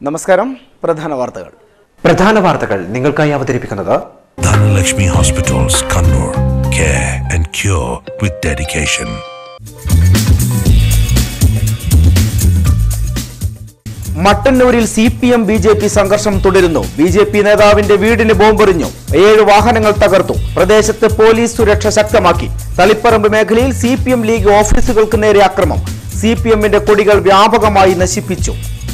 നമസ്കാരം പ്രധാന വാർത്തകൾ പ്രധാന വാർത്തകൾ നിങ്ങൾക്കായി അവതരിപ്പിക്കുന്നത് Dhanalakshmi Hospitals, Kannur. Care and cure with dedication. മട്ടന്നൂരിൽ C P M B J P സംഘർഷം തുടരുന്നു ബി ജെ പി നേതാവിന്റെ വീടിന് ബോംബെറിഞ്ഞു ഏഴ് വാഹനങ്ങൾ തകർത്തു പ്രദേശത്ത് പോലീസ് സുരക്ഷ ശക്തമാക്കി തളിപ്പറമ്പ് മേഖലയിൽ സി പി എം ലീഗ് ഓഫീസുകൾക്ക് നേരെ അക്രമം സി പി എമ്മിന്റെ കൊടികൾ വ്യാപകമായി നശിപ്പിച്ചു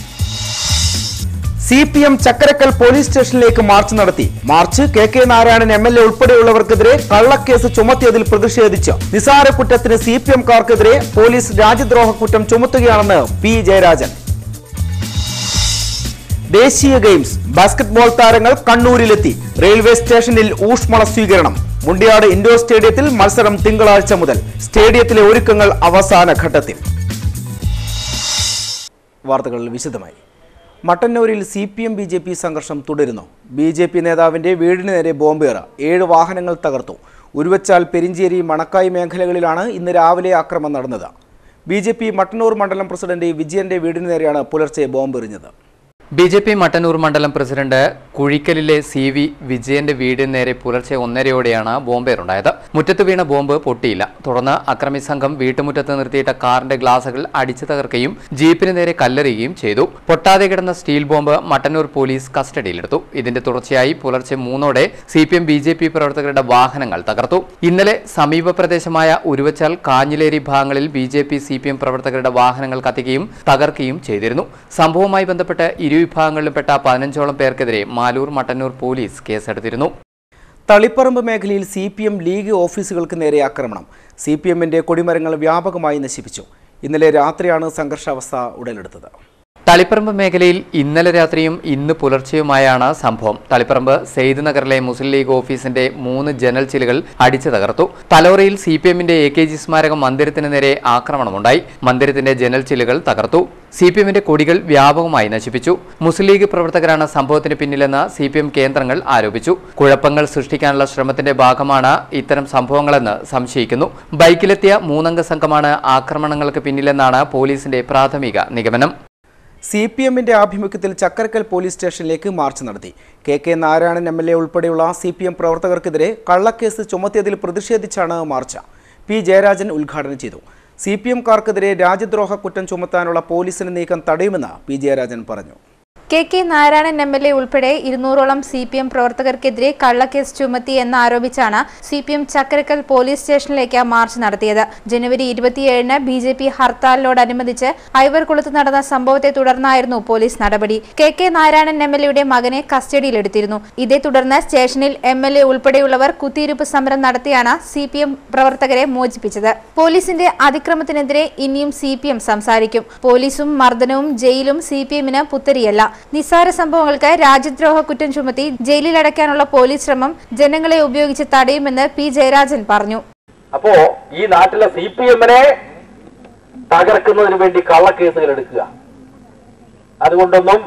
C P M Chakkarakkal police സ്റ്റേഷനിലേക്ക് മാർച്ച് നടത്തി march K K Narayanan M L A ഉൾപ്പെടെയുള്ളവർക്കെതിരെ കള്ളക്കേസ് ചുമത്തിയതിൽ പ്രതിഷേധിച്ച് നിസാര കുറ്റത്തിന് സി പി എംകാർക്കെതിരെ പോലീസ് രാജ്യദ്രോഹ കുറ്റം ചുമത്തുകയാണെന്ന് പി ജയരാജൻ ദേശീയ ഗെയിംസ് ബാസ്കറ്റ്ബോൾ താരങ്ങൾ കണ്ണൂരിലെത്തി റെയിൽവേ സ്റ്റേഷനിൽ ഊഷ്മള സ്വീകരണം മുണ്ടിയാട് ഇൻഡോർ സ്റ്റേഡിയത്തിൽ മത്സരം തിങ്കളാഴ്ച മുതൽ സ്റ്റേഡിയത്തിലെ ഒരുക്കങ്ങൾ അവസാന ഘട്ടത്തിൽ വാർത്തകൾ വിശദമായി മട്ടന്നൂരിൽ C P M B J P സംഘർഷം തുടരുന്നു ബി ജെ പി നേതാവിന്റെ വീടിന് നേരെ ബോംബേറ ഏഴ് വാഹനങ്ങൾ തകർത്തു ഉരുവച്ചാൽ പെരിഞ്ചേരി മണക്കായി മേഖലകളിലാണ് ഇന്ന് രാവിലെ ആക്രമണം നടന്നത് ബി ജെ പി മട്ടന്നൂർ മണ്ഡലം പ്രസിഡന്റ് വിജയന്റെ വീടിന് നേരെയാണ് പുലർച്ചെ ബോംബെറിഞ്ഞത് ബി ജെ പി മട്ടന്നൂർ മണ്ഡലം പ്രസിഡന്റ് കുഴിക്കലിലെ സി വി വിജയന്റെ വീടിന് നേരെ പുലർച്ചെ ഒന്നരയോടെയാണ് ബോംബേറുണ്ടായത് മുറ്റത്ത് വീണ ബോംബ് പൊട്ടിയില്ല തുടർന്ന് അക്രമി സംഘം വീട്ടുമുറ്റത്ത് നിർത്തിയിട്ട കാറിന്റെ ഗ്ലാസുകൾ അടിച്ചു തകർക്കുകയും ജീപ്പിന് നേരെ കല്ലെറിയുകയും ചെയ്തു പൊട്ടാതെ കിടന്ന സ്റ്റീൽ ബോംബ് മട്ടന്നൂർ പോലീസ് കസ്റ്റഡിയിലെടുത്തു ഇതിന്റെ തുടർച്ചയായി പുലർച്ചെ മൂന്നോടെ C P M B J P പ്രവർത്തകരുടെ വാഹനങ്ങൾ തകർത്തു ഇന്നലെ സമീപ പ്രദേശമായ ഉരുവച്ചാൽ കാഞ്ഞിലേരി ഭാഗങ്ങളിൽ B J P C P M പ്രവർത്തകരുടെ വാഹനങ്ങൾ കത്തിക്കുകയും തകർക്കുകയും ചെയ്തിരുന്നു സംഭവവുമായി ബന്ധപ്പെട്ട് ഇരുവിഭാഗങ്ങളിലുംപ്പെട്ട പതിനഞ്ചോളം പേർക്കെതിരെ മാലൂർ മട്ടന്നൂർ പോലീസ് കേസെടുത്തിരുന്നു തളിപ്പറമ്പ് മേഖലയിൽ സി പി എം ലീഗ് ഓഫീസുകൾക്ക് നേരെ ആക്രമണം സി പി എമ്മിന്റെ കൊടിമരങ്ങൾ വ്യാപകമായി നശിപ്പിച്ചു ഇന്നലെ രാത്രിയാണ് സംഘർഷാവസ്ഥ ഉടലെടുത്തത് തളിപ്പറമ്പ് മേഖലയിൽ ഇന്നലെ രാത്രിയും ഇന്ന് പുലർച്ചെയുമായാണ് സംഭവം തളിപ്പറമ്പ് സെയ്ദ് നഗറിലെ മുസ്ലിം ലീഗ് ഓഫീസിന്റെ മൂന്ന് ജനൽ ചിലുകൾ അടിച്ചു തകർത്തു തലോറയിൽ സി പി എമ്മിന്റെ എ കെ ജി സ്മാരക മന്ദിരത്തിന് നേരെ ആക്രമണമുണ്ടായി മന്ദിരത്തിന്റെ ജനൽ ചിലുകൾ തകർത്തു സി പി എമ്മിന്റെ കൊടികൾ വ്യാപകമായി നശിപ്പിച്ചു മുസ്ലിം ലീഗ് പ്രവർത്തകരാണ് സംഭവത്തിന് പിന്നിലെന്ന് സി പി എം കേന്ദ്രങ്ങൾ ആരോപിച്ചു കുഴപ്പങ്ങൾ സൃഷ്ടിക്കാനുള്ള ശ്രമത്തിന്റെ ഭാഗമാണ് ഇത്തരം സംഭവങ്ങളെന്ന് സംശയിക്കുന്നു ബൈക്കിലെത്തിയ മൂന്നംഗ സംഘമാണ് ആക്രമണങ്ങൾക്ക് പിന്നിലെന്നാണ് പോലീസിന്റെ പ്രാഥമിക നിഗമനം സി പി എമ്മിന്റെ ആഭിമുഖ്യത്തിൽ ചക്കരക്കൽ പോലീസ് സ്റ്റേഷനിലേക്ക് മാർച്ച് നടത്തി K K Narayanan M L A ഉൾപ്പെടെയുള്ള സി പി എം പ്രവർത്തകർക്കെതിരെ കള്ളക്കേസ് ചുമത്തിയതിൽ പ്രതിഷേധിച്ചാണ് മാർച്ച് പി ജയരാജൻ ഉദ്ഘാടനം ചെയ്തു സി പി എംകാർക്കെതിരെ രാജ്യദ്രോഹ കുറ്റം ചുമത്താനുള്ള പോലീസിന്റെ നീക്കം തടയുമെന്ന് പി ജയരാജൻ പറഞ്ഞു K K Narayanan M L A ഉൾപ്പെടെ ഇരുന്നൂറോളം സി പി എം പ്രവർത്തകർക്കെതിരെ കള്ളക്കേസ് ചുമത്തി എന്നാരോപിച്ചാണ് C P M Chakkarakkal police സ്റ്റേഷനിലേക്ക് മാർച്ച് നടത്തിയത് ജനുവരി ഇരുപത്തിയേഴിന് ബി ജെ പി ഹർത്താലിനോടനുബന്ധിച്ച് ഐവർകുളത്ത് നടന്ന സംഭവത്തെ തുടർന്നായിരുന്നു പോലീസ് നടപടി K K Narayanan M L എയുടെ മകനെ കസ്റ്റഡിയിലെടുത്തിരുന്നു ഇതേ തുടർന്ന് സ്റ്റേഷനിൽ എം എൽ എ ഉൾപ്പെടെയുള്ളവർ കുത്തിയിരിപ്പ് സമരം നടത്തിയാണ് സി പി എം പ്രവർത്തകരെ മോചിപ്പിച്ചത് പോലീസിന്റെ അതിക്രമത്തിനെതിരെ ഇനിയും സി പി എം സംസാരിക്കും പോലീസും മർദ്ദനവും ജയിലും സി പി എമ്മിന് പുത്തരിയല്ല നിസ്സാര സംഭവങ്ങൾക്ക് രാജ്യദ്രോഹ കുറ്റം ചുമത്തി ജയിലിലടയ്ക്കാനുള്ള പോലീസ് ശ്രമം ജനങ്ങളെ ഉപയോഗിച്ച് തടയുമെന്ന് പി ജയരാജൻ പറഞ്ഞു അപ്പോ ഈ നാട്ടിലെ സി പി എമ്മിനെ തകർക്കുന്നതിന് വേണ്ടി കള്ളക്കേസുകൾ എടുക്കുക അതുകൊണ്ടൊന്നും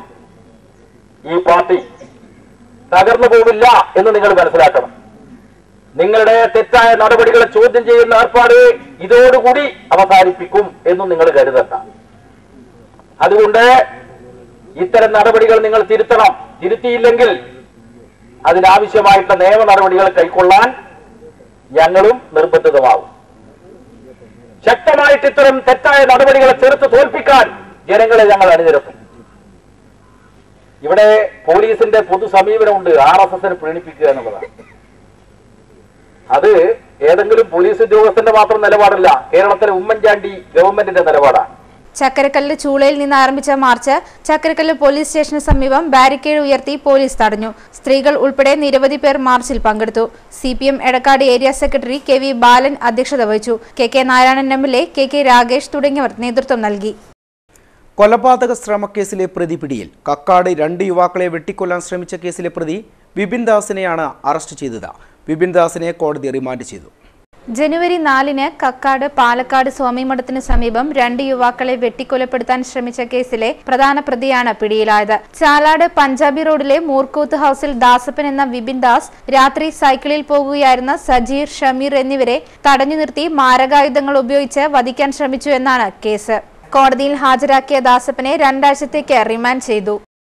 ഈ പാർട്ടി തകർന്നു പോവില്ല എന്ന് നിങ്ങൾ മനസ്സിലാക്കണം നിങ്ങളുടെ തെറ്റായ നടപടികളെ ചോദ്യം ചെയ്യുന്ന ഏർപ്പാട് ഇതോടുകൂടി അവസാനിപ്പിക്കും എന്നും നിങ്ങൾ കരുതണ്ട അതുകൊണ്ട് ഇത്തരം നടപടികൾ നിങ്ങൾ തിരുത്തണം തിരുത്തിയില്ലെങ്കിൽ അതിനാവശ്യമായിട്ടുള്ള നിയമ നടപടികൾ കൈക്കൊള്ളാൻ ഞങ്ങളും നിർബന്ധിതമാവും ശക്തമായിട്ട് ഇത്തരം തെറ്റായ നടപടികളെ ചെറുത്ത് തോൽപ്പിക്കാൻ ജനങ്ങളെ ഞങ്ങൾ അണിനിരത്തും ഇവിടെ പോലീസിന്റെ പൊതു സമീപനമുണ്ട് ആർ എസ് എസിനെ പ്രീണിപ്പിക്കുക എന്നുള്ളതാണ് അത് ഏതെങ്കിലും പോലീസ് ഉദ്യോഗസ്ഥന്റെ മാത്രം നിലപാടല്ല കേരളത്തിലെ ഉമ്മൻചാണ്ടി ഗവൺമെന്റിന്റെ നിലപാടാണ് ചക്കരക്കല്ല് ചൂളയിൽ നിന്ന് ആരംഭിച്ച മാർച്ച് ചക്കരക്കല്ല് പോലീസ് സ്റ്റേഷന് സമീപം ബാരിക്കേഡ് ഉയർത്തി പോലീസ് തടഞ്ഞു സ്ത്രീകൾ ഉൾപ്പെടെ നിരവധി പേർ മാർച്ചിൽ പങ്കെടുത്തു C P M Edakkad area secretary K V Balan അധ്യക്ഷത വഹിച്ചു K K Narayanan M L A K K Ragesh തുടങ്ങിയവർ നേതൃത്വം നൽകി കൊലപാതക ശ്രമക്കേസിലെ പ്രതി പിടിയിൽ കക്കാട് രണ്ട് യുവാക്കളെ വെട്ടിക്കൊല്ലാൻ ശ്രമിച്ച കേസിലെ പ്രതി വിപിൻ ദാസിനെയാണ് അറസ്റ്റ് ചെയ്തത് വിപിൻ ദാസിനെ കോടതി റിമാൻഡ് ചെയ്തു ജനുവരി നാലിന് കക്കാട് പാലക്കാട് സ്വാമിമഠത്തിന് സമീപം രണ്ട് യുവാക്കളെ വെട്ടിക്കൊലപ്പെടുത്താൻ ശ്രമിച്ച കേസിലെ പ്രധാന പ്രതിയാണ് പിടിയിലായത് ചാലാട് പഞ്ചാബി റോഡിലെ മൂർക്കൂത്ത് ഹൌസിൽ ദാസപ്പൻ എന്ന വിപിൻ ദാസ് രാത്രി സൈക്കിളിൽ പോകുകയായിരുന്ന സജീർ ഷമീർ എന്നിവരെ തടഞ്ഞു നിർത്തി മാരകായുധങ്ങൾ ഉപയോഗിച്ച് വധിക്കാൻ ശ്രമിച്ചു എന്നാണ് കേസ് കോടതിയിൽ ഹാജരാക്കിയ ദാസപ്പനെ രണ്ടാഴ്ചത്തേക്ക് റിമാൻഡ് ചെയ്തു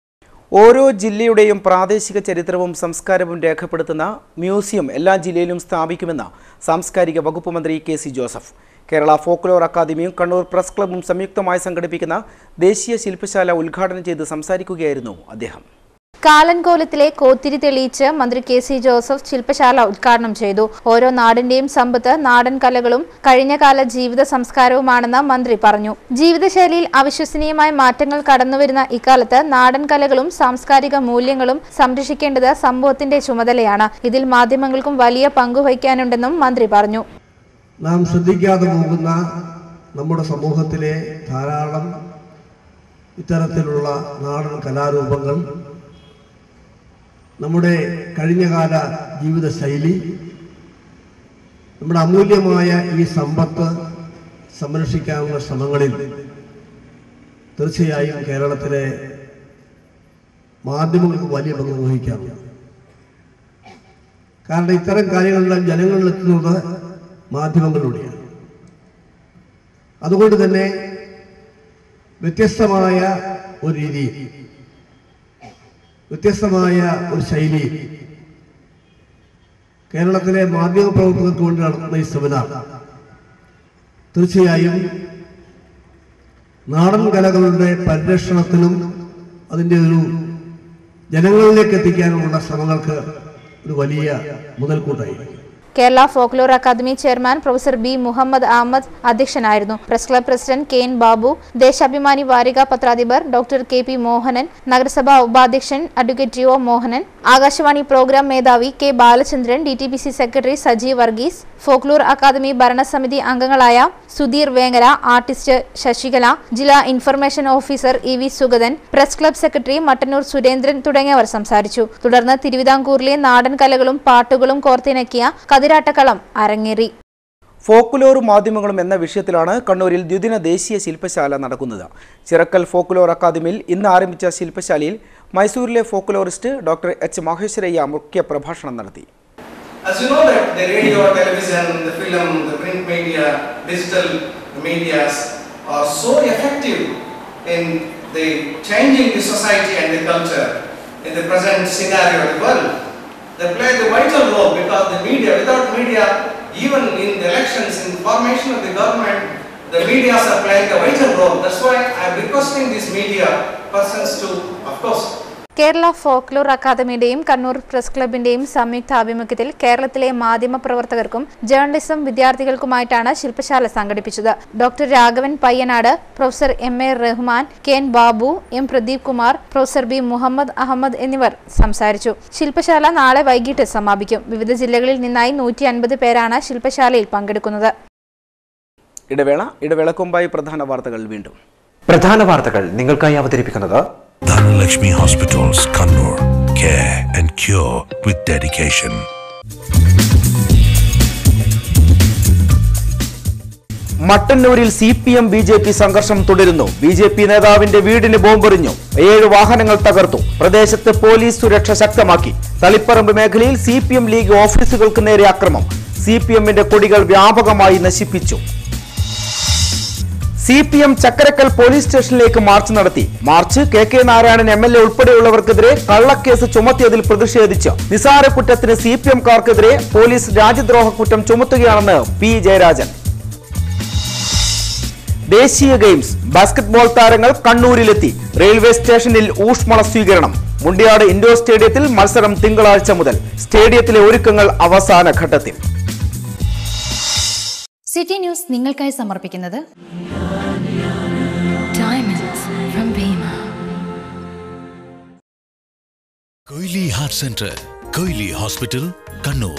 ഓരോ ജില്ലയുടെയും പ്രാദേശിക ചരിത്രവും സംസ്കാരവും രേഖപ്പെടുത്തുന്ന മ്യൂസിയം എല്ലാ ജില്ലയിലും സ്ഥാപിക്കുമെന്ന് സാംസ്കാരിക വകുപ്പ് മന്ത്രി K C Joseph Kerala folklore അക്കാദമിയും കണ്ണൂർ പ്രസ് ക്ലബ്ബും സംയുക്തമായി സംഘടിപ്പിക്കുന്ന ദേശീയ ശില്പശാല ഉദ്ഘാടനം ചെയ്ത് സംസാരിക്കുകയായിരുന്നു അദ്ദേഹം കാലൻകോലത്തിലെ കോത്തിരി തെളിയിച്ച് മന്ത്രി കെ സി ജോസഫ് ശില്പശാല ഉദ്ഘാടനം ചെയ്തു ഓരോ നാടിന്റെയും സമ്പത്ത് നാടൻ കലകളും കഴിഞ്ഞകാല ജീവിത സംസ്കാരവുമാണെന്ന് മന്ത്രി പറഞ്ഞു ജീവിതശൈലിയിൽ അവിശ്വസനീയമായ മാറ്റങ്ങൾ കടന്നുവരുന്ന ഇക്കാലത്ത് നാടൻ കലകളും സാംസ്കാരിക മൂല്യങ്ങളും സംരക്ഷിക്കേണ്ടത് സമൂഹത്തിന്റെ ചുമതലയാണ് ഇതിൽ മാധ്യമങ്ങൾക്കും വലിയ പങ്കുവഹിക്കാനുണ്ടെന്നും മന്ത്രി പറഞ്ഞു നാം ശ്രദ്ധിക്കാതെ പോകുന്ന നമ്മുടെ സമൂഹത്തിലെ ധാരാളം ഇത്തരത്തിലുള്ള നാടൻ കലാരൂപങ്ങൾ നമ്മുടെ കഴിഞ്ഞകാല ജീവിതശൈലി നമ്മുടെ അമൂല്യമായ ഈ സമ്പത്ത് സംരക്ഷിക്കാനുള്ള ശ്രമങ്ങളിൽ തീർച്ചയായും കേരളത്തിലെ മാധ്യമങ്ങൾക്ക് വലിയ പങ്ക് വഹിക്കാം കാരണം ഇത്തരം കാര്യങ്ങളെല്ലാം ജനങ്ങളിലെത്തുന്നത് മാധ്യമങ്ങളിലൂടെയാണ് അതുകൊണ്ട് തന്നെ വ്യത്യസ്തമായ ഒരു രീതിയിൽ വ്യത്യസ്തമായ ഒരു ശൈലിയിൽ കേരളത്തിലെ മാധ്യമപ്രവർത്തകർക്ക് വേണ്ടി നടത്തുന്ന ഈ സെമിനാർ തീർച്ചയായും നാടൻ കലകളുടെ പരിരക്ഷണത്തിനും അതിൻ്റെ ഒരു ജനങ്ങളിലേക്ക് എത്തിക്കാനുമുള്ള ശ്രമങ്ങൾക്ക് ഒരു വലിയ മുതൽക്കൂട്ടായിരിക്കും Kerala folklore academy chairman professor B Muhammad Ahmed അധ്യക്ഷനായിരുന്നു press club president K N Babu Deshabhimani വാരിക പത്രാധിപർ ഡോക്ടർ കെ പി മോഹനൻ നഗരസഭാ ഉപാധ്യക്ഷൻ advocate T O Mohanan Akashvani programme മേധാവി K Balachandran D T P C secretary Saji Varghese folklore academy ഭരണസമിതി അംഗങ്ങളായ സുധീർ വേങ്ങര ആർട്ടിസ്റ്റ് ശശികല ജില്ലാ information officer E V Sugathan press club secretary Mattannur Surendran തുടങ്ങിയവർ സംസാരിച്ചു തുടർന്ന് തിരുവിതാംകൂറിലെ നാടൻ കലകളും പാട്ടുകളും കോർത്തിണക്കിയ കതിരാട്ടക്കളം അരങ്ങേറി ഫോക്കുലോർ മാധ്യമങ്ങളും എന്ന വിഷയത്തിലാണ് കണ്ണൂരിൽ ദ്വിദിന ദേശീയ ശില്പശാല നടക്കുന്നത് ചിറക്കൽ ഫോക്കുലോർ അക്കാദമിയിൽ ഇന്ന് ആരംഭിച്ച ശില്പശാലയിൽ മൈസൂരിലെ ഫോക്കുലോറിസ്റ്റ് ഡോക്ടർ എച്ച് മഹേശ്വരയ്യ മുഖ്യ പ്രഭാഷണം നടത്തി As you know that the radio, television, the film, the print media, digital medias are so effective in the changing the society and the culture in the present scenario of the world. They play the vital role because the media, without media, even in the elections, in the formation of the government, the medias are playing a vital role. That's why I am requesting these media persons to, of course, Kerala folklore അക്കാദമിയുടെയും Kannur press ക്ലബിന്റെയും സംയുക്ത ആഭിമുഖ്യത്തിൽ കേരളത്തിലെ മാധ്യമ പ്രവർത്തകർക്കും journalism വിദ്യാർത്ഥികൾക്കുമായിട്ടാണ് ശില്പശാല സംഘടിപ്പിച്ചത് doctor Raghavan Payyanad professor M A Rahman K N Babu M Pradeep Kumar professor B Muhammad Ahmed എന്നിവർ സംസാരിച്ചു ശില്പശാല നാളെ വൈകിട്ട് സമാപിക്കും വിവിധ ജില്ലകളിൽ നിന്നായി നൂറ്റി അൻപത് പേരാണ് ശില്പശാലയിൽ പങ്കെടുക്കുന്നത് ഇടവേള ഇടവേളക്കൊമ്പായി പ്രധാന വാർത്തകൾ വീണ്ടും പ്രധാന വാർത്തകൾ നിങ്ങൾക്കായി അവതരിപ്പിക്കുന്നത് Dhanalakshmi Hospitals, Kannur. Care and cure with dedication. മട്ടന്നൂരിൽ C P M B J P സംഘർഷം തുടരുന്നു ബി ജെ പി നേതാവിന്റെ വീടിന് ബോംബെറിഞ്ഞു ഏഴ് വാഹനങ്ങൾ തകർത്തു പ്രദേശത്ത് പോലീസ് സുരക്ഷ ശക്തമാക്കി തളിപ്പറമ്പ് മേഖലയിൽ സി പി എം ലീഗ് ഓഫീസുകൾക്ക് നേരെ അക്രമം സി പി എമ്മിന്റെ കൊടികൾ വ്യാപകമായി നശിപ്പിച്ചു C P M Chakkarakkal police സ്റ്റേഷനിലേക്ക് മാർച്ച് നടത്തി march K K Narayanan M L A ഉൾപ്പെടെയുള്ളവർക്കെതിരെ കള്ളക്കേസ് ചുമത്തിയതിൽ പ്രതിഷേധിച്ച് നിസാര കുറ്റത്തിന് സി പി എംകാർക്കെതിരെ പോലീസ് രാജ്യദ്രോഹ കുറ്റം ചുമത്തുകയാണെന്ന് പി ജയരാജൻ ദേശീയ ഗെയിംസ് ബാസ്കറ്റ്ബോൾ താരങ്ങൾ കണ്ണൂരിലെത്തി റെയിൽവേ സ്റ്റേഷനിൽ ഊഷ്മള സ്വീകരണം മുണ്ടിയാട് ഇൻഡോർ സ്റ്റേഡിയത്തിൽ മത്സരം തിങ്കളാഴ്ച മുതൽ സ്റ്റേഡിയത്തിലെ ഒരുക്കങ്ങൾ അവസാന ഘട്ടത്തിൽ സിറ്റി ന്യൂസ് നിങ്ങൾക്കായി സമർപ്പിക്കുന്നത് diamonds from Bhima Koyili heart centre Koyili hospital Kannur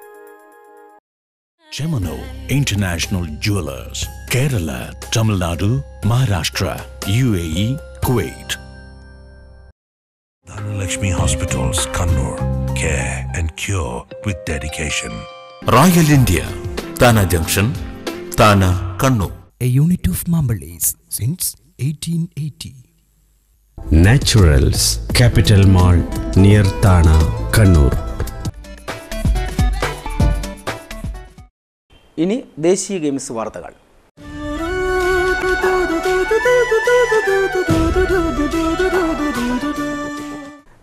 ചെമനോ international jewellers Kerala Tamil Nadu Maharashtra U A E Kuwait Dhanalakshmi Hospitals, Kannur. Care and cure with dedication. Royal India Thana junction Thana Kannur a unit of Mambalis since 1880. Naturals Capital Mall near Tana, Kannur. ഇനി ദേശീയ games വാർത്തകൾ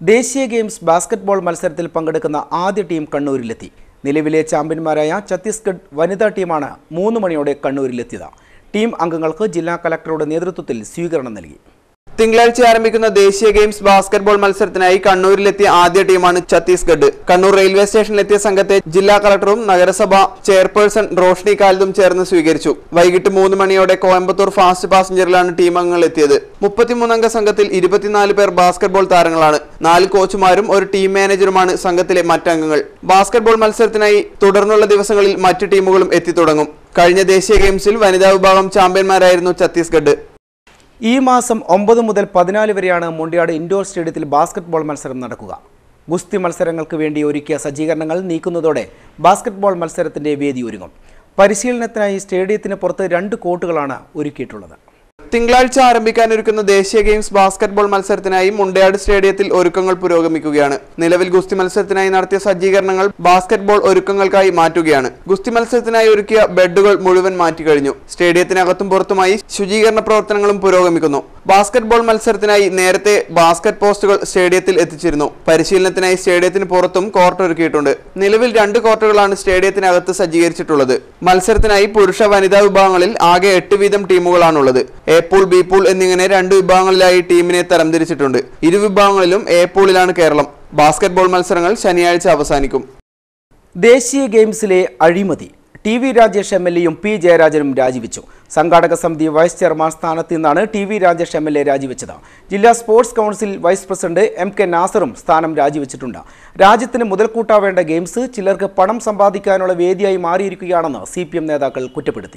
ദേശീയ games basketball മത്സരത്തിൽ പങ്കെടുക്കുന്ന ആദ്യ team കണ്ണൂരിലെത്തി നിലവിലെ ചാമ്പ്യന്മാരായ ഛത്തീസ്ഗഡ് വനിതാ ടീമാണ് മൂന്ന് മണിയോടെ കണ്ണൂരിലെത്തിയത് ടീം അംഗങ്ങൾക്ക് ജില്ലാ കലക്ടറുടെ നേതൃത്വത്തിൽ സ്വീകരണം നൽകി തിങ്കളാഴ്ച ആരംഭിക്കുന്ന ദേശീയ ഗെയിംസ് ബാസ്കറ്റ്ബോൾ മത്സരത്തിനായി കണ്ണൂരിലെത്തിയ ആദ്യ ടീമാണ് ഛത്തീസ്ഗഡ് കണ്ണൂർ റെയിൽവേ സ്റ്റേഷനിലെത്തിയ സംഘത്തെ ജില്ലാ കളക്ടറും നഗരസഭ ചെയർപേഴ്സൺ റോഷ്നി കാലിദും ചേർന്ന് സ്വീകരിച്ചു വൈകിട്ട് മൂന്ന് മണിയോടെ കോയമ്പത്തൂർ ഫാസ്റ്റ് പാസഞ്ചറിലാണ് ടീം അംഗങ്ങൾ എത്തിയത് മുപ്പത്തിമൂന്നംഗ സംഘത്തിൽ ഇരുപത്തിനാല് പേർ ബാസ്കറ്റ്ബോൾ താരങ്ങളാണ് നാല് കോച്ചുമാരും ഒരു ടീം മാനേജറുമാണ് സംഘത്തിലെ മറ്റംഗങ്ങൾ ബാസ്കറ്റ്ബോൾ മത്സരത്തിനായി തുടർന്നുള്ള ദിവസങ്ങളിൽ മറ്റ് ടീമുകളും എത്തിത്തുടങ്ങും കഴിഞ്ഞ ദേശീയ ഗെയിംസിൽ വനിതാ വിഭാഗം ചാമ്പ്യന്മാരായിരുന്നു ഛത്തീസ്ഗഡ് ഈ മാസം ഒമ്പത് മുതൽ പതിനാല് വരെയാണ് മുണ്ടിയാട് ഇൻഡോർ സ്റ്റേഡിയത്തിൽ ബാസ്കറ്റ്ബോൾ മത്സരം നടക്കുക ഗുസ്തി മത്സരങ്ങൾക്ക് വേണ്ടി ഒരുക്കിയ സജ്ജീകരണങ്ങൾ നീക്കുന്നതോടെ ബാസ്കറ്റ്ബോൾ മത്സരത്തിന്റെ വേദി ഒരുങ്ങും പരിശീലനത്തിനായി സ്റ്റേഡിയത്തിന് പുറത്ത് രണ്ട് കോർട്ടുകളാണ് ഒരുക്കിയിട്ടുള്ളത് തിങ്കളാഴ്ച ആരംഭിക്കാനൊരുക്കുന്ന ദേശീയ ഗെയിംസ് ബാസ്കറ്റ്ബോൾ മത്സരത്തിനായി മുണ്ടയാട് സ്റ്റേഡിയത്തിൽ ഒരുക്കങ്ങൾ പുരോഗമിക്കുകയാണ് നിലവിൽ ഗുസ്തി മത്സരത്തിനായി നടത്തിയ സജ്ജീകരണങ്ങൾ ബാസ്കറ്റ്ബോൾ ഒരുക്കങ്ങൾക്കായി മാറ്റുകയാണ് ഗുസ്തി മത്സരത്തിനായി ഒരുക്കിയ ബെഡുകൾ മുഴുവൻ മാറ്റിക്കഴിഞ്ഞു സ്റ്റേഡിയത്തിനകത്തും പുറത്തുമായി ശുചീകരണ പ്രവർത്തനങ്ങളും പുരോഗമിക്കുന്നു ബാസ്കറ്റ്ബോൾ മത്സരത്തിനായി നേരത്തെ ബാസ്കറ്റ് പോസ്റ്റുകൾ സ്റ്റേഡിയത്തിൽ എത്തിച്ചിരുന്നു പരിശീലനത്തിനായി സ്റ്റേഡിയത്തിന് പുറത്തും കോർട്ട് ഒരുക്കിയിട്ടുണ്ട് നിലവിൽ രണ്ട് കോർട്ടുകളാണ് സ്റ്റേഡിയത്തിനകത്ത് സജ്ജീകരിച്ചിട്ടുള്ളത് മത്സരത്തിനായി പുരുഷ വനിതാ വിഭാഗങ്ങളിൽ ആകെ എട്ട് വീതം ടീമുകളാണുള്ളത് എ പൂൾ ബി പൂൾ എന്നിങ്ങനെ രണ്ട് വിഭാഗങ്ങളിലായി ടീമിനെ തരംതിരിച്ചിട്ടുണ്ട് ഇരു വിഭാഗങ്ങളിലും എ പൂളിലാണ് കേരളം ബാസ്കറ്റ്ബോൾ മത്സരങ്ങൾ ശനിയാഴ്ച അവസാനിക്കും ദേശീയ ഗെയിംസിലെ അഴിമതി T V Rajesh M L എയും പി ജയരാജനും രാജിവെച്ചു സംഘാടക സമിതി വൈസ് ചെയർമാൻ സ്ഥാനത്ത് നിന്നാണ് T V Rajesh M L A രാജിവെച്ചത് ജില്ലാ sports council vice president M K നാസറും സ്ഥാനം രാജിവെച്ചിട്ടുണ്ട് രാജ്യത്തിന് മുതൽക്കൂട്ടാവേണ്ട ഗെയിംസ് ചിലർക്ക് പണം സമ്പാദിക്കാനുള്ള വേദിയായി മാറിയിരിക്കുകയാണെന്ന് സി നേതാക്കൾ കുറ്റപ്പെടുത്തി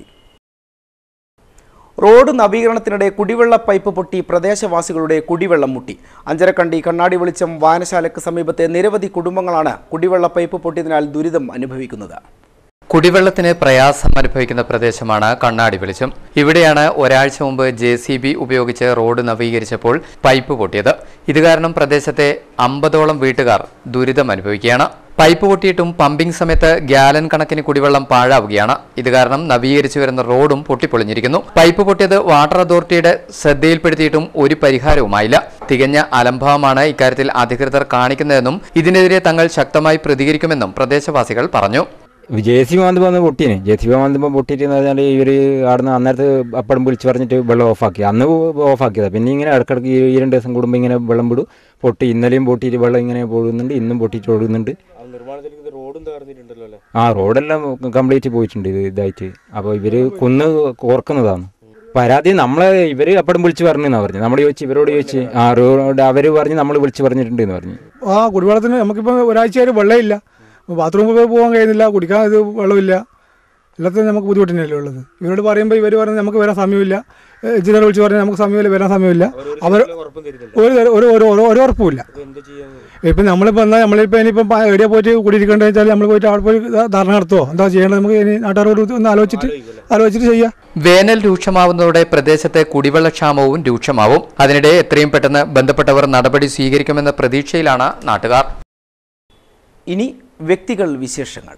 റോഡ് നവീകരണത്തിനിടെ കുടിവെള്ള പൈപ്പ് പൊട്ടി പ്രദേശവാസികളുടെ കുടിവെള്ളം മുട്ടി അഞ്ചരക്കണ്ടി കണ്ണാടി വെളിച്ചം വായനശാലയ്ക്ക് സമീപത്തെ നിരവധി കുടുംബങ്ങളാണ് കുടിവെള്ള പൈപ്പ് പൊട്ടിയതിനാൽ ദുരിതം അനുഭവിക്കുന്നത് കുടിവെള്ളത്തിന് പ്രയാസം അനുഭവിക്കുന്ന പ്രദേശമാണ് കണ്ണാടി വെളിച്ചം ഇവിടെയാണ് ഒരാഴ്ച മുമ്പ് ജെ സി ബി ഉപയോഗിച്ച് റോഡ് നവീകരിച്ചപ്പോൾ പൈപ്പ് പൊട്ടിയത് ഇത് കാരണം പ്രദേശത്തെ അമ്പതോളം വീട്ടുകാർ ദുരിതം അനുഭവിക്കുകയാണ് പൈപ്പ് പൊട്ടിയിട്ടും പമ്പിംഗ് സമയത്ത് ഗ്യാലൻ കണക്കിന് കുടിവെള്ളം പാഴാവുകയാണ് ഇത് കാരണം നവീകരിച്ചു വരുന്ന റോഡും പൊട്ടിപ്പൊളിഞ്ഞിരിക്കുന്നു പൈപ്പ് പൊട്ടിയത് വാട്ടർ അതോറിറ്റിയുടെ ശ്രദ്ധയിൽപ്പെടുത്തിയിട്ടും ഒരു പരിഹാരവുമായില്ല തികഞ്ഞ അലംഭാവമാണ് ഇക്കാര്യത്തിൽ അധികൃതർ കാണിക്കുന്നതെന്നും ഇതിനെതിരെ തങ്ങൾ ശക്തമായി പ്രതികരിക്കുമെന്നും പ്രദേശവാസികൾ പറഞ്ഞു ജെ സി ബി വന്നപ്പോൾ വന്ന് പൊട്ടീന് ജെ സി ബി വന്നപ്പോൾ പൊട്ടിയിട്ട് എന്ന് പറഞ്ഞാൽ ഇവർ അവിടുന്ന് അന്നേരത്ത് അപ്പടം വിളിച്ച് പറഞ്ഞിട്ട് വെള്ളം ഓഫാക്കി അന്ന് ഓഫാക്കിയതാണ് പിന്നെ ഇങ്ങനെ ഇടക്കിടക്ക് ഈ ഈ രണ്ട് ദിവസം കൂടുമ്പോൾ ഇങ്ങനെ വെള്ളം വിടും പൊട്ടി ഇന്നലെയും പൊട്ടിയിട്ട് വെള്ളം ഇങ്ങനെ പോകുന്നുണ്ട് ഇന്നും പൊട്ടിയിട്ട് ഒഴുകുന്നുണ്ട് ആ റോഡെല്ലാം കംപ്ലീറ്റ് പോയിട്ടുണ്ട് ഇത് ഇതായിട്ട് അപ്പോൾ ഇവർ കുന്ന് കോർക്കുന്നതാണ് പരാതി നമ്മളെ ഇവർ അപ്പടം വിളിച്ച് പറഞ്ഞെന്നാണ് പറഞ്ഞു നമ്മൾ ചോദിച്ചു ഇവരോട് ചോദിച്ച് ആ റോഡ് അവർ പറഞ്ഞ് നമ്മൾ വിളിച്ച് പറഞ്ഞിട്ടുണ്ട് എന്ന് പറഞ്ഞു ആ കുടിവെള്ളത്തിന് നമുക്കിപ്പോൾ ഒരാഴ്ചയായിട്ട് വെള്ളമില്ല ബാത്റൂമിൽ പോയി പോകാൻ കഴിയുന്നില്ല കുടിക്കാൻ ഇത് വെള്ളമില്ല എല്ലാത്തിനും നമുക്ക് ബുദ്ധിമുട്ട് തന്നെയല്ലേ ഉള്ളത് ഇവരോട് പറയുമ്പോൾ ഇവർ പറഞ്ഞ് നമുക്ക് വരാൻ സമയമില്ല എഞ്ചിനീയർ വിളിച്ച് പറഞ്ഞാൽ നമുക്ക് സമയമില്ല വരാൻ സമയമില്ല അവർ ഒരു തര- ഒരു ഒരു ഒരു- ഒരു ഉറപ്പുമില്ല ഇപ്പം നമ്മളിപ്പോൾ എന്നാൽ നമ്മളിപ്പോൾ ഇനിയിപ്പം പ- എവിടെയാ പോയിട്ട് കുടിയിരിക്കേണ്ടത് വെച്ചാൽ നമ്മൾ പോയിട്ട് അവിടെ പോയി ധ- ധർണ നടത്തുമോ എന്താ ചെയ്യേണ്ടത് നമുക്ക് ഇനി നാട്ടുകാരോട് ഒന്ന് ആലോചിച്ചിട്ട് ആലോചിച്ചിട്ട് ചെയ്യാം വേനൽ രൂക്ഷമാവുന്നതോടെ പ്രദേശത്തെ കുടിവെള്ളക്ഷാമവും രൂക്ഷമാവും അതിനിടെ എത്രയും പെട്ടെന്ന് ബന്ധപ്പെട്ടവർ നടപടി സ്വീകരിക്കുമെന്ന പ്രതീക്ഷയിലാണ് നാട്ടുകാർ ഇനി വ്യക്തികൾ വിശേഷങ്ങൾ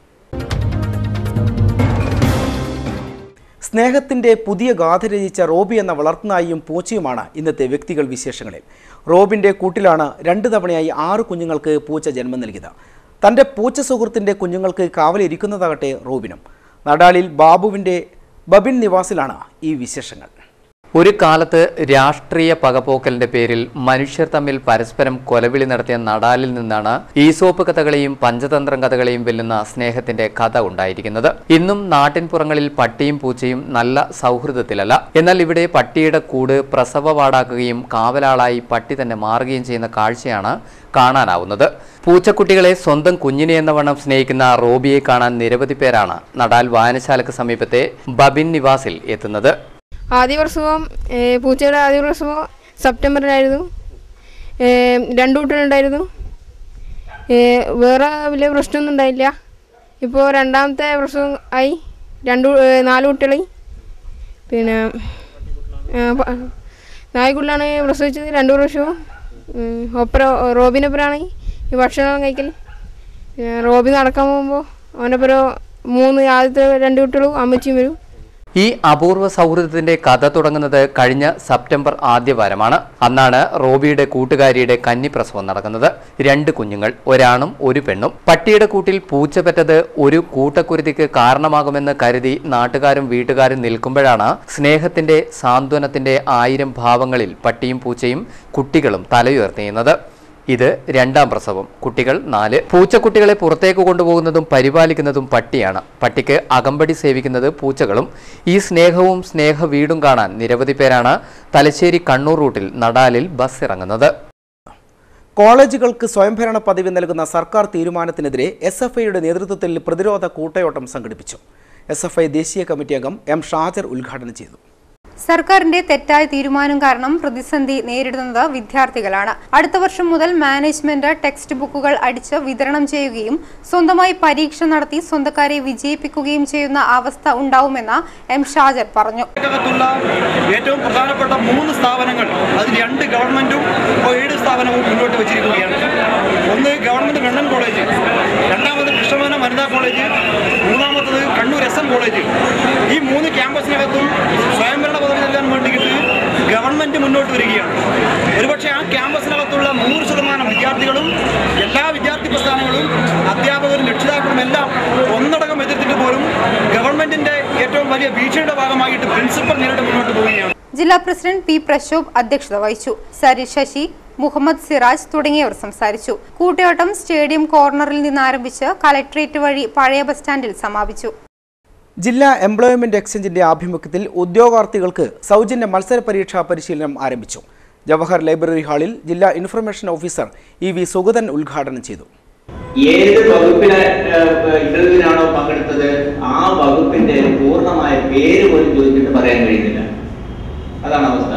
സ്നേഹത്തിന്റെ പുതിയ ഗാഥ രചിച്ച റോബി എന്ന വളർത്തുനായിയും പൂച്ചയുമാണ് ഇന്നത്തെ വ്യക്തികൾ വിശേഷങ്ങളിൽ റോബിന്റെ കൂട്ടിലാണ് രണ്ട് തവണയായി ആറ് കുഞ്ഞുങ്ങൾക്ക് പൂച്ച ജന്മം നൽകിയത് തൻ്റെ പൂച്ച സുഹൃത്തിൻ്റെ കുഞ്ഞുങ്ങൾക്ക് കാവലിരിക്കുന്നതാകട്ടെ റോബിനും നടാലിൽ ബാബുവിൻ്റെ ബബിൻ നിവാസിലാണ് ഈ വിശേഷങ്ങൾ ഒരു കാലത്ത് രാഷ്ട്രീയ പകപോക്കലിന്റെ പേരിൽ മനുഷ്യർ തമ്മിൽ പരസ്പരം കൊലവിളി നടത്തിയ നടാലിൽ നിന്നാണ് ഈസോപ്പ് കഥകളെയും പഞ്ചതന്ത്രം കഥകളെയും വെല്ലുന്ന സ്നേഹത്തിന്റെ കഥ ഉണ്ടായിരിക്കുന്നത് ഇന്നും നാട്ടിൻപുറങ്ങളിൽ പട്ടിയും പൂച്ചയും നല്ല സൗഹൃദത്തിലല്ല എന്നാൽ ഇവിടെ പട്ടിയുടെ കൂട് പ്രസവവാടാക്കുകയും കാവലാളായി പട്ടി തന്നെ മാറുകയും ചെയ്യുന്ന കാഴ്ചയാണ് കാണാനാവുന്നത് പൂച്ചക്കുട്ടികളെ സ്വന്തം കുഞ്ഞിനെ എന്ന വണ്ണം സ്നേഹിക്കുന്ന റോബിയെ കാണാൻ നിരവധി പേരാണ് നടാൽ വായനശാലക്ക് സമീപത്തെ ബബിൻ നിവാസിൽ എത്തുന്നത് ആദ്യ പ്രസവം ഏ, പൂച്ചയുടെ ആദ്യ പ്രസവം സെപ്റ്റംബറിലായിരുന്നു ഏ, രണ്ട് കുട്ടികളുണ്ടായിരുന്നു ഏ, വേറെ വലിയ പ്രശ്നമൊന്നും ഉണ്ടായില്ല ഇപ്പോൾ രണ്ടാമത്തെ പ്രസവം ആയി രണ്ട് കു- ഏ, നാല് കുട്ടികളായി പിന്നെ ആ, പ- നാല് കുട്ടികളാണ് പ്രസവിച്ചത് രണ്ട് പ്രാവശ്യവും ഉം, ഒപ്പരം റോബിനൊപ്പരാണ് ഈ ഭക്ഷണം കഴിക്കൽ പിന്നെ റോബി നടക്കാൻ പോകുമ്പോൾ അവനൊപ്പരം മൂന്ന് ആദ്യത്തെ രണ്ട് കുട്ടികളും അമ്മച്ചിയും വരും ഈ അപൂർവ സൗഹൃദത്തിന്റെ കഥ തുടങ്ങുന്നത് കഴിഞ്ഞ സെപ്റ്റംബർ ആദ്യവാരമാണ് അന്നാണ് റോബിയുടെ കൂട്ടുകാരിയുടെ കന്നിപ്രസവം നടക്കുന്നത് രണ്ട് കുഞ്ഞുങ്ങൾ ഒരാണും ഒരു പെണ്ണും പട്ടിയുടെ കൂട്ടിൽ പൂച്ച പെറ്റത് ഒരു കൂട്ടക്കുരുതിക്ക് കാരണമാകുമെന്ന് കരുതി നാട്ടുകാരും വീട്ടുകാരും നിൽക്കുമ്പോഴാണ് സ്നേഹത്തിന്റെ സാന്ത്വനത്തിന്റെ ആയിരം ഭാവങ്ങളിൽ പട്ടിയും പൂച്ചയും കുട്ടികളും തലയുയർത്തിയുന്നത് ഇത് രണ്ടാം പ്രസവം കുട്ടികൾ നാല് പൂച്ചക്കുട്ടികളെ പുറത്തേക്ക് കൊണ്ടുപോകുന്നതും പരിപാലിക്കുന്നതും പട്ടിയാണ് പട്ടിക്ക് അകമ്പടി സേവിക്കുന്നത് പൂച്ചകളും ഈ സ്നേഹവും സ്നേഹ വീടും കാണാൻ നിരവധി പേരാണ് തലശ്ശേരി കണ്ണൂർ റൂട്ടിൽ നടാലിൽ ബസ് ഇറങ്ങുന്നത് കോളേജുകൾക്ക് സ്വയംഭരണ പദവി നൽകുന്ന സർക്കാർ തീരുമാനത്തിനെതിരെ എസ് എഫ് ഐയുടെ നേതൃത്വത്തിൽ പ്രതിരോധ കൂട്ടയോട്ടം സംഘടിപ്പിച്ചു എസ് എഫ് ഐ ദേശീയ കമ്മിറ്റി അംഗം എം ഷാജർ ഉദ്ഘാടനം ചെയ്തു സർക്കാരിന്റെ തെറ്റായ തീരുമാനം കാരണം പ്രതിസന്ധി നേരിടുന്നത് വിദ്യാർത്ഥികളാണ് അടുത്ത വർഷം മുതൽ മാനേജ്മെന്റ് ടെക്സ്റ്റ് ബുക്കുകൾ അടിച്ച് വിതരണം ചെയ്യുകയും സ്വന്തമായി പരീക്ഷ നടത്തി സ്വന്തക്കാരെ വിജയിപ്പിക്കുകയും ചെയ്യുന്ന അവസ്ഥ ഉണ്ടാവുമെന്ന് എം ഷാജർ പറഞ്ഞു അകത്തുള്ള ഏറ്റവും പ്രധാനപ്പെട്ട മൂന്ന് സ്ഥാപനങ്ങൾ അതിൽ രണ്ട് ഗവൺമെന്റും ഏഴ് സ്ഥാപനവും മുന്നോട്ട് വെച്ചിരിക്കുകയാണ് ഒന്ന് ഗവൺമെന്റ് ഗണ്ണൻ കോളേജ് രണ്ടാമത് കൃഷ്ണമേന വനിതാ കോളേജ് മൂന്നാമത്തത് കണ്ണൂർ എസ് എൻ കോളേജ് ഈ മൂന്ന് ക്യാമ്പസിനകത്തും സ്വയംഭരണ പദവി നൽകാൻ വേണ്ടിയിട്ട് ഗവൺമെന്റ് മുന്നോട്ട് വരികയാണ് ഒരുപക്ഷെ ആ ക്യാമ്പസിനകത്തുള്ള നൂറ് ശതമാനം വിദ്യാർത്ഥികളും എല്ലാ വിദ്യാർത്ഥി പ്രസ്ഥാനങ്ങളും അധ്യാപകരും രക്ഷിതാക്കളും എല്ലാം ഒന്നടങ്കം എതിർത്തിട്ട് പോലും ഗവൺമെന്റിന്റെ ഏറ്റവും വലിയ വീഴ്ചയുടെ ഭാഗമായിട്ട് പ്രിൻസിപ്പൽ നേരിട്ട് മുന്നോട്ട് പോവുകയാണ് ജില്ലാ പ്രസിഡന്റ് പി പ്രശോഭ് അധ്യക്ഷത വഹിച്ചു സരി ശശി മുഹമ്മദ് സിറാജ് തുടങ്ങിയവർ സംസാരിച്ചു കൂട്ടയോട്ടം സ്റ്റേഡിയം കോർണറിൽ നിന്ന് ആരംഭിച്ച് കലക്ട്രേറ്റ് വഴി പഴയ ബസ് സ്റ്റാൻഡിൽ സമാപിച്ചു ജില്ലാ എംപ്ലോയ്മെന്റ് എക്സ്ചേഞ്ചിന്റെ ആഭിമുഖ്യത്തിൽ ഉദ്യോഗാർത്ഥികൾക്ക് സൗജന്യ മത്സര പരീക്ഷാ പരിശീലനം ആരംഭിച്ചു ജവഹർ ലൈബ്രറി ഹാളിൽ ജില്ലാ information officer E V Sugathan ഉദ്ഘാടനം ചെയ്തു ഏത് വകുപ്പിലെ ഇന്റർവ്യൂവിനാണോ പങ്കെടുത്തത് ആ വകുപ്പിന്റെ പൂർണ്ണമായ പേര് പോലും ചോദിച്ചിട്ട് പറയാൻ കഴിയുന്നില്ല അതാണ് അവസ്ഥ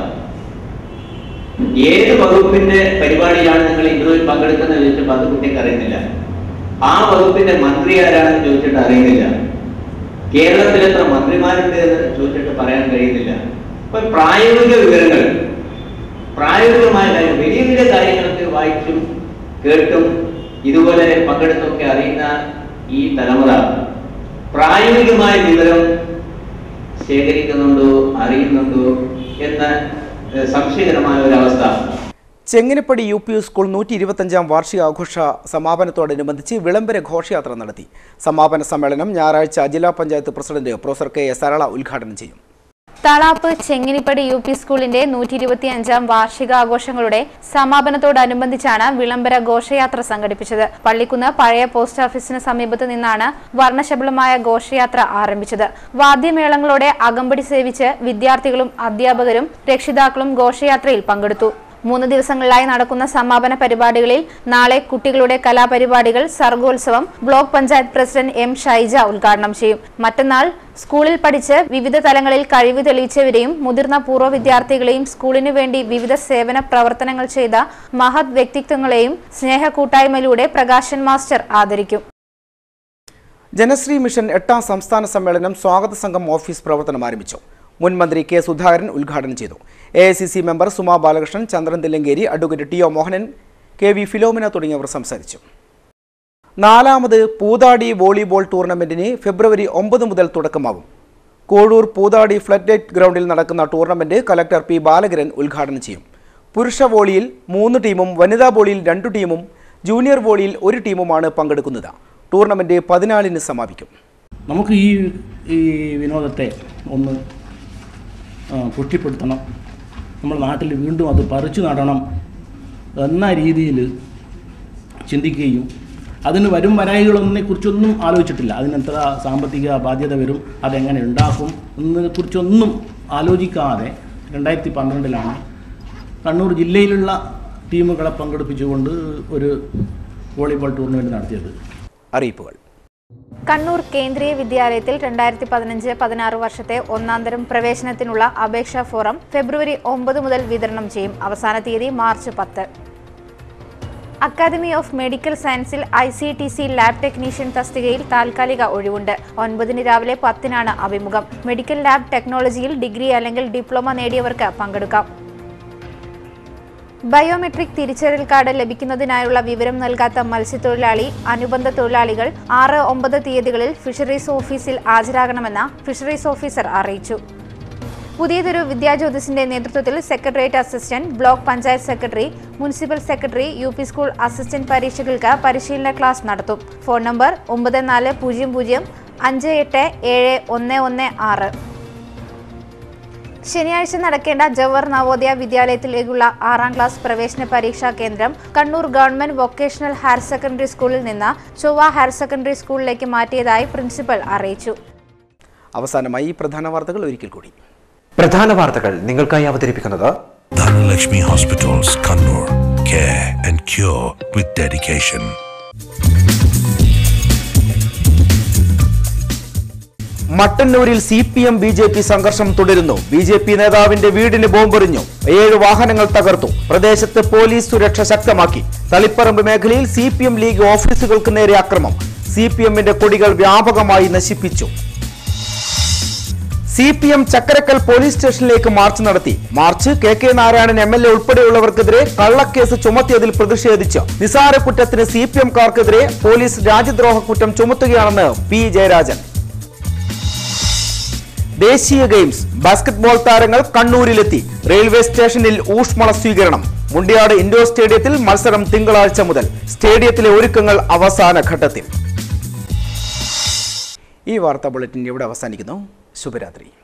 ഏത് വകുപ്പിന്റെ പരിപാടിയിലാണ് നിങ്ങൾ ഇന്റർവ്യൂവിൽ പങ്കെടുക്കുന്നത് ചോദിച്ചപ്പോൾ അത് കുട്ടിക്ക് അറിയുന്നില്ല ആ വകുപ്പിന്റെ മന്ത്രി ആരാണെന്ന് ചോദിച്ചിട്ട് അറിയുന്നില്ല കേരളത്തിൽ എത്ര മന്ത്രിമാരുണ്ട് എന്ന് ചോദിച്ചിട്ട് പറയാൻ കഴിയുന്നില്ല അപ്പൊ പ്രായോഗിക വിവരങ്ങൾ പ്രായോഗികമായ കാര്യം വലിയ വലിയ കാര്യങ്ങളൊക്കെ വായിച്ചും കേട്ടും ഇതുപോലെ പങ്കെടുത്തൊക്കെ അറിയുന്ന ഈ തലമുറ പ്രായോഗികമായ വിവരം ശേഖരിക്കുന്നുണ്ടോ അറിയുന്നുണ്ടോ എന്ന ഏഹ്, സംശയകരമായ ഒരവസ്ഥ ചെങ്ങിനപ്പടി യു പി സ്കൂൾ നൂറ്റി ഇരുപത്തഞ്ചാം വാർഷികാഘോഷ സമാപനത്തോടനുബന്ധിച്ച് വിളംബര ഘോഷയാത്ര നടത്തി സമാപന സമ്മേളനം ഞായറാഴ്ച ജില്ലാ panchayat president professor K S Sarala ഉദ്ഘാടനം ചെയ്യും തളാപ്പ് ചെങ്ങിനിപ്പടി യു പി സ്കൂളിന്റെ നൂറ്റി ഇരുപത്തി അഞ്ചാം വാർഷികാഘോഷങ്ങളുടെ സമാപനത്തോടനുബന്ധിച്ചാണ് വിളംബര ഘോഷയാത്ര സംഘടിപ്പിച്ചത് പള്ളിക്കുന്ന് പഴയ പോസ്റ്റ് ഓഫീസിന് സമീപത്ത് നിന്നാണ് വർണ്ണശബളമായ ഘോഷയാത്ര ആരംഭിച്ചത് വാദ്യമേളങ്ങളോടെ അകമ്പടി സേവിച്ച് വിദ്യാർത്ഥികളും അധ്യാപകരും രക്ഷിതാക്കളും ഘോഷയാത്രയിൽ പങ്കെടുത്തു മൂന്ന് ദിവസങ്ങളിലായി നടക്കുന്ന സമാപന പരിപാടികളിൽ നാളെ കുട്ടികളുടെ കലാപരിപാടികൾ സർഗോത്സവം block panchayat president M Shaija ഉദ്ഘാടനം ചെയ്യും മറ്റന്നാൾ സ്കൂളിൽ പഠിച്ച് വിവിധ തലങ്ങളിൽ കഴിവ് തെളിയിച്ചവരെയും മുതിർന്ന പൂർവ്വ വിദ്യാർത്ഥികളെയും സ്കൂളിനു വേണ്ടി വിവിധ സേവന പ്രവർത്തനങ്ങൾ ചെയ്ത മഹത് വ്യക്തിത്വങ്ങളെയും സ്നേഹ കൂട്ടായ്മയിലൂടെ പ്രകാശൻ മാസ്റ്റർ ആദരിക്കും ജനശ്രീ മിഷൻ എട്ടാം സംസ്ഥാന സമ്മേളനം സ്വാഗത സംഘം ഓഫീസ് പ്രവർത്തനം ആരംഭിച്ചു മുൻ മന്ത്രി കെ സുധാകരൻ ഉദ്ഘാടനം ചെയ്തു A I C C member Suma Balakrishnan Chandran Thillankeri advocate T O Mohanan K V Philomina തുടങ്ങിയവർ സംസാരിച്ചു നാലാമത് പൂതാടി വോളിബോൾ ടൂർണമെന്റിന് ഫെബ്രുവരി ഒമ്പത് മുതൽ തുടക്കമാകും കോഴൂർ പൂതാടി ഫ്ലഡ് ലൈറ്റ് ഗ്രൗണ്ടിൽ നടക്കുന്ന ടൂർണമെന്റ് കലക്ടർ പി ബാലകരൻ ഉദ്ഘാടനം ചെയ്യും പുരുഷ വോളിയിൽ മൂന്ന് ടീമും വനിതാ വോളിയിൽ രണ്ടു ടീമും ജൂനിയർ വോളിയിൽ ഒരു ടീമുമാണ് പങ്കെടുക്കുന്നത് ടൂർണമെന്റ് പതിനാലിന് സമാപിക്കും നമുക്ക് ഈ ഈ വിനോദത്തെ ഒന്ന് ആ, പുഷ്ടിപ്പെടുത്തണം നമ്മുടെ നാട്ടിൽ വീണ്ടും അത് പറിച്ചു നടണം എന്ന രീതിയിൽ ചിന്തിക്കുകയും അതിന് വരും വരായികളൊന്നിനെ കുറിച്ചൊന്നും ആലോചിച്ചിട്ടില്ല അതിന് എത്ര സാമ്പത്തിക ബാധ്യത വരും അതെങ്ങനെ ഉണ്ടാക്കും എന്നതിനെക്കുറിച്ചൊന്നും ആലോചിക്കാതെ രണ്ടായിരത്തി പന്ത്രണ്ടിലാണ് കണ്ണൂർ ജില്ലയിലുള്ള ടീമുകളെ പങ്കെടുപ്പിച്ചുകൊണ്ട് ഒരു വോളിബോൾ ടൂർണമെൻറ്റ് നടത്തിയത് അറിയിപ്പുകൾ കണ്ണൂർ കേന്ദ്രീയ വിദ്യാലയത്തിൽ രണ്ടായിരത്തി പതിനഞ്ച് പതിനാറ് വർഷത്തെ ഒന്നാന്തരം പ്രവേശനത്തിനുള്ള അപേക്ഷാ ഫോറം ഫെബ്രുവരി ഒമ്പത് മുതൽ വിതരണം ചെയ്യും അവസാന തീയതി മാർച്ച് പത്ത് അക്കാദമി ഓഫ് മെഡിക്കൽ സയൻസിൽ I C T C lab technician തസ്തികയിൽ താൽക്കാലിക ഒഴിവുണ്ട് ഒൻപതിന് രാവിലെ പത്തിനാണ് അഭിമുഖം മെഡിക്കൽ ലാബ് ടെക്നോളജിയിൽ ഡിഗ്രി അല്ലെങ്കിൽ ഡിപ്ലോമ നേടിയവർക്ക് പങ്കെടുക്കാം ബയോമെട്രിക് തിരിച്ചറിയൽ കാർഡ് ലഭിക്കുന്നതിനായുള്ള വിവരം നൽകാത്ത മത്സ്യത്തൊഴിലാളി അനുബന്ധ തൊഴിലാളികൾ ആറ് ഒമ്പത് തീയതികളിൽ ഫിഷറീസ് ഓഫീസിൽ ഹാജരാകണമെന്ന് ഫിഷറീസ് ഓഫീസർ അറിയിച്ചു പുതിയതൊരു വിദ്യാജ്യോതിസിന്റെ നേതൃത്വത്തിൽ secretariat assistant block panchayat secretary municipal secretary U P school assistant പരീക്ഷകൾക്ക് പരിശീലന ക്ലാസ് നടത്തും ഫോൺ നമ്പർ ഒമ്പത് നാല് പൂജ്യം പൂജ്യം അഞ്ച് എട്ട് ഏഴ് ഒന്ന് ഒന്ന് ആറ് ശനിയാഴ്ച നടക്കേണ്ട ജവഹർ നവോദയ വിദ്യാലയത്തിലേക്കുള്ള ആറാം ക്ലാസ് പ്രവേശന പരീക്ഷാ കേന്ദ്രം Kannur government vocational higher secondary സ്കൂളിൽ നിന്ന് ചൊവ്വ ഹയർ സെക്കൻഡറി സ്കൂളിലേക്ക് മാറ്റിയതായി പ്രിൻസിപ്പൽ അറിയിച്ചു അവസാനമായി ഈ പ്രധാന വാർത്തകൾ ഒരിക്കൽ കൂടി പ്രധാന വാർത്തകൾ നിങ്ങൾക്കായി അവതരിപ്പിക്കുന്നത് Dhanalakshmi Hospitals, Kannur. Care and cure with dedication. മട്ടന്നൂരിൽ C P M B J P സംഘർഷം തുടരുന്നു ബി ജെ പി നേതാവിന്റെ വീടിന് ബോംബെറിഞ്ഞു ഏഴ് വാഹനങ്ങൾ തകർത്തു പ്രദേശത്ത് പോലീസ് സുരക്ഷ ശക്തമാക്കി തളിപ്പറമ്പ് മേഖലയിൽ സി പി എം ലീഗ് ഓഫീസുകൾക്ക് നേരെ അക്രമം സി പി എമ്മിന്റെ കൊടികൾ വ്യാപകമായി നശിപ്പിച്ചു C P M Chakkarakkal police സ്റ്റേഷനിലേക്ക് മാർച്ച് നടത്തി march K K Narayanan M L A ഉൾപ്പെടെയുള്ളവർക്കെതിരെ കള്ളക്കേസ് ചുമത്തിയതിൽ പ്രതിഷേധിച്ച് നിസാര കുറ്റത്തിന് സി പി എംകാർക്കെതിരെ പോലീസ് രാജ്യദ്രോഹ കുറ്റം ചുമത്തുകയാണെന്ന് പി ജയരാജൻ ദേശീയ ഗെയിംസ് ബാസ്കറ്റ്ബോൾ താരങ്ങൾ കണ്ണൂരിലെത്തി റെയിൽവേ സ്റ്റേഷനിൽ ഊഷ്മള സ്വീകരണം മുണ്ടിയാട് ഇൻഡോർ സ്റ്റേഡിയത്തിൽ മത്സരം തിങ്കളാഴ്ച മുതൽ സ്റ്റേഡിയത്തിലെ ഒരുക്കങ്ങൾ അവസാന ഘട്ടത്തിൽ ഈ വാർത്താ ബുള്ളറ്റിൻ ഇവിടെ അവസാനിക്കുന്നു ശുഭരാത്രി